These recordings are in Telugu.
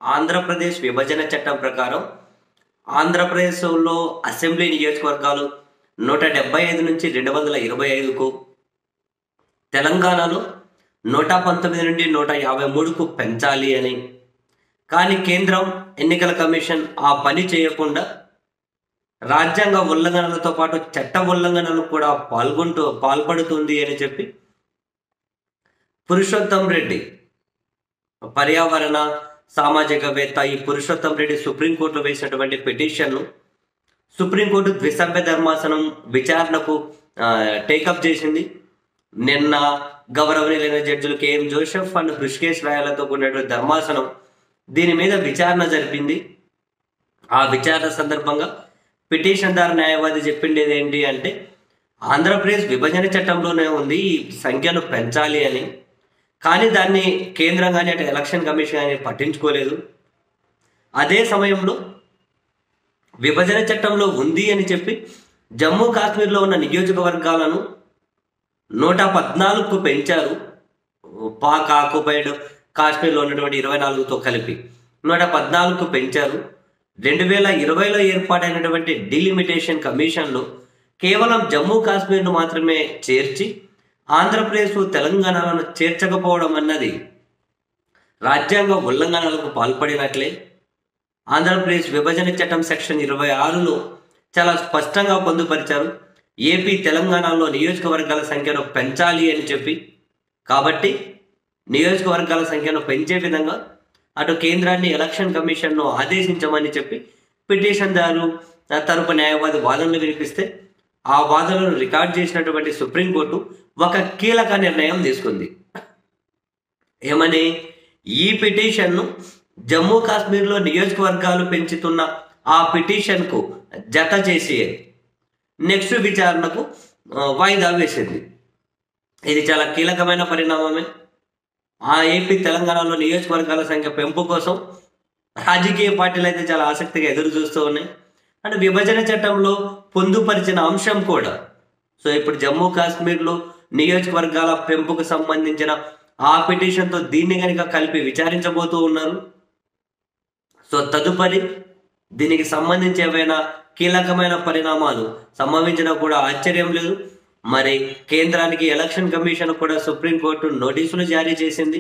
ఆంధ్రప్రదేశ్ విభజన చట్టం ప్రకారం ఆంధ్రప్రదేశ్లో అసెంబ్లీ నియోజకవర్గాలు నూట డెబ్బై ఐదు నుంచి రెండు వందల ఇరవై ఐదుకు తెలంగాణలో నూట పంతొమ్మిది నుండి నూట యాభై మూడుకు పెంచాలి అని కానీ కేంద్రం ఎన్నికల కమిషన్ ఆ పని చేయకుండా రాజ్యాంగ ఉల్లంఘనలతో పాటు చట్ట ఉల్లంఘనలు కూడా పాల్గొంటూ పాల్పడుతుంది అని చెప్పి పురుషోత్తం రెడ్డి పర్యావరణ సామాజికవేత్త ఈ పురుషోత్తం రెడ్డి సుప్రీంకోర్టులో వేసినటువంటి పిటిషన్ను సుప్రీంకోర్టు ద్విసభ్య ధర్మాసనం విచారణకు టేకప్ చేసింది నిన్న గౌరవనీయులైన జడ్జిలు కేఎం జోసెఫ్ అండ్ హృషికేష్ రాయాలతో కూడినటువంటి ధర్మాసనం దీని మీద విచారణ జరిపింది ఆ విచారణ సందర్భంగా పిటిషన్దారు న్యాయవాది చెప్పిండేది ఏంటి అంటే ఆంధ్రప్రదేశ్ విభజన చట్టంలోనే ఉంది ఈ సంఖ్యను పెంచాలి అని కానీ దాన్ని కేంద్రం కానీ అటు ఎలక్షన్ కమిషన్ కానీ పట్టించుకోలేదు అదే సమయంలో విభజన చట్టంలో ఉంది అని చెప్పి జమ్మూ కాశ్మీర్లో ఉన్న నియోజకవర్గాలను నూట పద్నాలుగుకు పెంచారు పాక్ ఆక్యుపైడ్ కాశ్మీర్లో ఉన్నటువంటి ఇరవై నాలుగుతో కలిపి నూట పద్నాలుగుకు పెంచారు రెండు వేల ఇరవైలో ఏర్పాటైనటువంటి డిలిమిటేషన్ కమిషన్లో కేవలం జమ్మూ కాశ్మీర్ను మాత్రమే చేర్చి ఆంధ్రప్రదేశ్ తెలంగాణలను చేర్చకపోవడం అన్నది రాజ్యాంగ ఉల్లంఘనలకు పాల్పడినట్లే ఆంధ్రప్రదేశ్ విభజన చట్టం సెక్షన్ ఇరవై ఆరులో చాలా స్పష్టంగా పొందుపరిచారు ఏపీ తెలంగాణలో నియోజకవర్గాల సంఖ్యను పెంచాలి అని చెప్పి కాబట్టి నియోజకవర్గాల సంఖ్యను పెంచే విధంగా అటు కేంద్రాన్ని ఎలక్షన్ కమిషన్ను ఆదేశించమని చెప్పి పిటిషన్దారు తరపు న్యాయవాది వాదనలు వినిపిస్తే ఆ వాదనలు రికార్డ్ చేసినటువంటి సుప్రీంకోర్టు ఒక కీలక నిర్ణయం తీసుకుంది ఏమని ఈ పిటిషన్ను జమ్మూ కాశ్మీర్లో నియోజకవర్గాలు పెంచుతున్న ఆ పిటిషన్కు జత చేసి నెక్స్ట్ విచారణకు ఆ, వాయిదా వేసింది ఇది చాలా కీలకమైన పరిణామమే ఆ ఏపీ తెలంగాణలో నియోజకవర్గాల సంఖ్య పెంపు కోసం రాజకీయ పార్టీలు అయితే చాలా ఆసక్తిగా ఎదురు చూస్తూ ఉన్నాయి అంటే విభజన చట్టంలో పొందుపరిచిన అంశం కూడా సో ఇప్పుడు జమ్మూ కాశ్మీర్లో నియోజకవర్గాల పెంపుకు సంబంధించిన ఆ పిటిషన్తో దీన్ని కనుక కలిపి విచారించబోతూ ఉన్నారు సో తదుపరి దీనికి సంబంధించి ఏవైనా కీలకమైన పరిణామాలు సంభవించినా కూడా ఆశ్చర్యం లేదు మరి కేంద్రానికి ఎలక్షన్ కమిషన్ కూడా సుప్రీంకోర్టు నోటీసులు జారీ చేసింది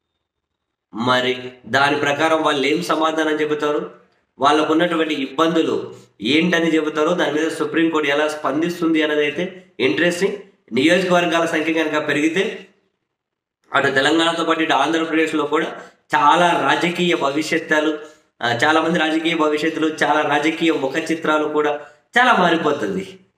మరి దాని ప్రకారం వాళ్ళు ఏం సమాధానం చెబుతారు వాళ్ళకు ఉన్నటువంటి ఇబ్బందులు ఏంటని చెబుతారో దాని మీద సుప్రీంకోర్టు ఎలా స్పందిస్తుంది అనేది అయితే ఇంట్రెస్టింగ్ నియోజకవర్గాల సంఖ్య కనుక పెరిగితే అటు తెలంగాణతో పాటు ఇటు ఆంధ్రప్రదేశ్లో కూడా చాలా రాజకీయ భవిష్యత్తులు ఆ, చాలా మంది రాజకీయ భవిష్యత్తులు చాలా రాజకీయ ముఖ చిత్రాలు కూడా చాలా మారిపోతుంది